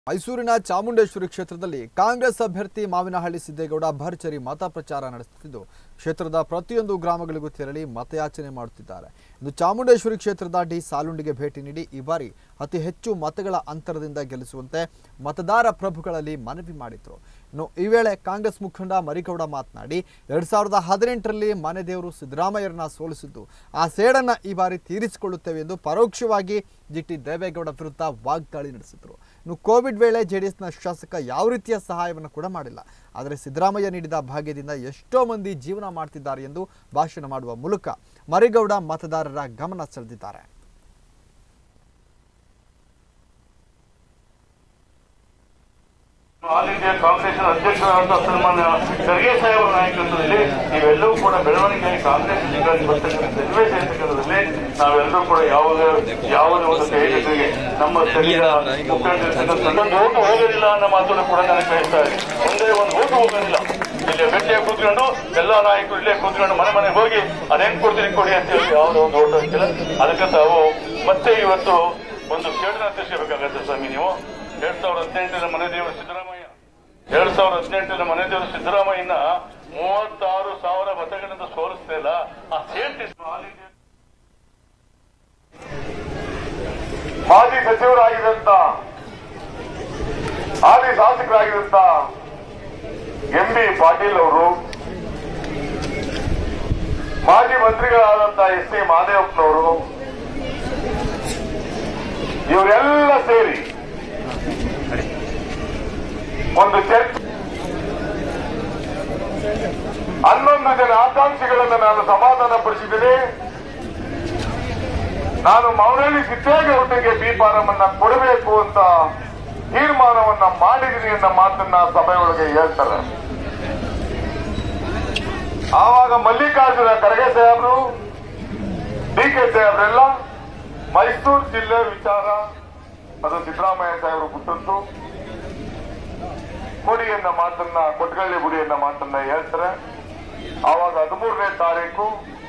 ಮೈಸೂರಿನ ಚಾಮುಂಡೇಶ್ವರಿ ಕ್ಷೇತ್ರದಲ್ಲಿ ಕಾಂಗ್ರೆಸ್ ಅಭ್ಯರ್ಥಿ ಮಾವಿನಹಳ್ಳಿ ಸಿದ್ದೇಗೌಡ ಭರ್ಜರಿ ಮತ ಪ್ರಚಾರ ನಡೆಸುತ್ತಿದ್ದು ಕ್ಷೇತ್ರದ ಪ್ರತಿಯೊಂದು ಗ್ರಾಮಗಳಿಗೂ ತೆರಳಿ ಮತಯಾಚನೆ ಮಾಡುತ್ತಿದ್ದಾರೆ ಇಂದು ಚಾಮುಂಡೇಶ್ವರಿ ಕ್ಷೇತ್ರದ ಡಿ ಸಾಲುಂಡಿಗೆ ಭೇಟಿ ನೀಡಿ ಈ ಬಾರಿ ಅತಿ ಹೆಚ್ಚು ಮತಗಳ ಅಂತರದಿಂದ ಗೆಲ್ಲಿಸುವಂತೆ ಮತದಾರ ಪ್ರಭುಗಳಲ್ಲಿ ಮನವಿ ಮಾಡಿದ್ರು ಇನ್ನು ಈ ವೇಳೆ ಕಾಂಗ್ರೆಸ್ ಮುಖಂಡ ಮರಿಗೌಡ ಮಾತನಾಡಿ ಎರಡ್ ಸಾವಿರದ ಹದಿನೆಂಟರಲ್ಲಿ ಮನೆ ದೇವರು ಸಿದ್ದರಾಮಯ್ಯರನ್ನ ಸೋಲಿಸಿದ್ದು ಆ ಸೇಡನ್ನ ಈ ಬಾರಿ ತೀರಿಸಿಕೊಳ್ಳುತ್ತೇವೆ ಎಂದು ಪರೋಕ್ಷವಾಗಿ ಜಿ ಟಿ ದೇವೇಗೌಡ ವಿರುದ್ಧ ವಾಗ್ದಾಳಿ ನಡೆಸಿದ್ರು ಇನ್ನು ಕೋವಿಡ್ ವೇಳೆ ಜೆಡಿಎಸ್ನ ಶಾಸಕ ಯಾವ ರೀತಿಯ ಸಹಾಯವನ್ನು ಕೂಡ ಮಾಡಿಲ್ಲ ಆದರೆ ಸಿದ್ದರಾಮಯ್ಯ ನೀಡಿದ ಭಾಗ್ಯದಿಂದ ಎಷ್ಟೋ ಮಂದಿ ಜೀವನ ಮಾಡ್ತಿದ್ದಾರೆ ಎಂದು ಭಾಷಣ ಮಾಡುವ ಮೂಲಕ ಮರಿಗೌಡ ಮತದಾರರ ಗಮನ ಸೆಳೆದಿದ್ದಾರೆ ಆಲ್ ಇಂಡಿಯಾ ಕಾಂಗ್ರೆಸ್ ಅಧ್ಯಕ್ಷರಾದಂತಹ ಸನ್ಮಾನ್ಯ ಖರ್ಗೆ ಸಾಹೇಬರ ನಾಯಕತ್ವದಲ್ಲಿ ನೀವೆಲ್ಲವೂ ಕೂಡ ಬೆಳವಣಿಗೆಯಾಗಿ ಕಾಂಗ್ರೆಸ್ ಹೀಗಾಗಿ ಬರ್ತಕ್ಕಂಥ ಸನ್ನಿವೇಶ ಇರ್ತಕ್ಕಂಥದ್ದಲ್ಲಿ ನಾವೆಲ್ಲರೂ ಕೂಡ ಯಾವಾಗ ಯಾವುದೇ ಒಂದು ಕೈಗೆತ್ತಿಗೆ ನಮ್ಮ ಸ್ಥಳೀಯ ಮುಖಂಡರಿರ್ತಕ್ಕಂಥ ಒಂದು ಓಟು ಹೋಗೋದಿಲ್ಲ ಅನ್ನೋ ಮಾತನ್ನು ಕೂಡ ನನಗೆ ಕಳಿಸ್ತಾ ಇದೆ ಒಂದೇ ಒಂದು ಓಟು ಹೋಗೋದಿಲ್ಲ ಇಲ್ಲಿ ಭೇಟಿಯಾಗಿ ಕೂತ್ಕೊಂಡು ಎಲ್ಲಾ ನಾಯಕರು ಇಲ್ಲೇ ಕೂತ್ಕೊಂಡು ಮನೆ ಮನೆಗೆ ಹೋಗಿ ಅದೇನ್ ಕೊಡ್ತೀನಿ ಕೊಡಿ ಅಂತ ಹೇಳಿ ಯಾವುದೋ ಒಂದು ಓಟು ಹಾಕಿಲ್ಲ ಅದಕ್ಕೆ ತಾವು ಮತ್ತೆ ಇವತ್ತು ಒಂದು ಕೇಳನ ತಿಳಿಸಬೇಕಾಗತ್ತೆ ಸ್ವಾಮಿ ನೀವು ಎರಡ್ ಸಾವಿರದ ಹದಿನೆಂಟರ ಮನೆ ದೇವರು ಸಿದ್ದರಾಮಯ್ಯ ಎರಡ್ ಸಾವಿರದ ಹದಿನೆಂಟರ ಮನೆ ದೇವರು ಸಿದ್ದರಾಮಯ್ಯನ ಮೂವತ್ತಾರು ಸಾವಿರ ಮತಗಳಿಂದ ಸೋಲಿಸ್ತಾ ಇಲ್ಲ ಆ ಸೇರ್ತಿ ಮಾಜಿ ಸಚಿವರಾಗಿದ್ದಂತ ಹಾಲಿ ಶಾಸಕರಾಗಿದ್ದಂತ ಎಂ ಬಿ ಪಾಟೀಲ್ ಅವರು ಮಾಜಿ ಮಂತ್ರಿಗಳಾದಂತ ಎಸ್ ಸಿ ಮಾದೇವಪ್ಪನವರು ಇವರೆಲ್ಲ ಸೇರಿ ಒಂದು ಚರ್ಚೆ ಹನ್ನೊಂದು ಜನ ಆಕಾಂಕ್ಷಿಗಳನ್ನು ನಾನು ಸಮಾಧಾನ ಪಡಿಸಿದ್ದೀನಿ ನಾನು ಮೌನಳ್ಳಿ ಸಿದ್ದೇಗೌಡರಿಗೆ ಬಿ ಫಾರಮನ್ನ ಕೊಡಬೇಕು ಅಂತ ತೀರ್ಮಾನವನ್ನ ಮಾಡಿದ್ದೀನಿ ಅನ್ನೋ ಮಾತನ್ನ ಸಭೆಯೊಳಗೆ ಹೇಳ್ತಾರೆ ಆವಾಗ ಮಲ್ಲಿಕಾರ್ಜುನ ಖರ್ಗೆ ಸಾಹೇಬರು ಡಿ ಕೆ ಸಾಹೇಬ್ರೆಲ್ಲ ಮೈಸೂರು ಜಿಲ್ಲೆ ವಿಚಾರ ಅದು ಸಿದ್ದರಾಮಯ್ಯ ಸಾಹೇಬರು ಬಿಟ್ಟದ್ದು ಗುಡಿಯನ್ನ ಮಾತನ್ನ ಕೊಟ್ಗಳ್ಳಿ ಗುಡಿಯನ್ನ ಮಾತನ್ನ ಹೇಳ್ತಾರೆ ಆವಾಗ ಹದಿಮೂರನೇ ತಾರೀಕು